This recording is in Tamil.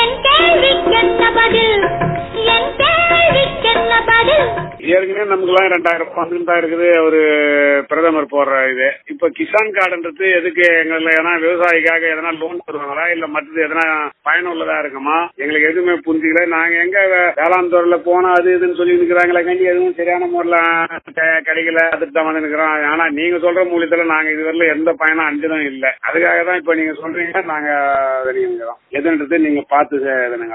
என் கேள்விக்கென்ன பதில் என் கேள்விக்கென்ன பதில் ஏற்கனவே நமக்குலாம் ரெண்டாயிரம் ரூபாய் வந்துட்டு தான் இருக்குது ஒரு பிரதமர் போடுற இது இப்ப கிசான் கார்டுன்றது எதுக்கு எங்களுக்கு எதனா விவசாயிக்காக எதனா லோன் தருவாங்களா இல்ல மற்றது எதனா பயனுள்ளதா இருக்குமா எங்களுக்கு எதுவுமே புரிஞ்சுக்கல நாங்க எங்க வே- வேளாண் துறையில போனா அது இதுன்னு சொல்லி இருக்கிறாங்களே கண்டி எதுவும் சரியான முறையில க- கிடைக்கல அதுக்கு தான் வந்து நிக்கிறோம் ஆனா நீங்க சொல்ற மூலியத்துல நாங்க இதுவரையில எந்த பயனும் அஞ்சதும் இல்ல அதுக்காக தான் இப்ப நீங்க சொல்றீங்க நாங்க வெளியே நிக்கிறோம் எதுன்றது நீங்க பார்த்து எதுனுங்க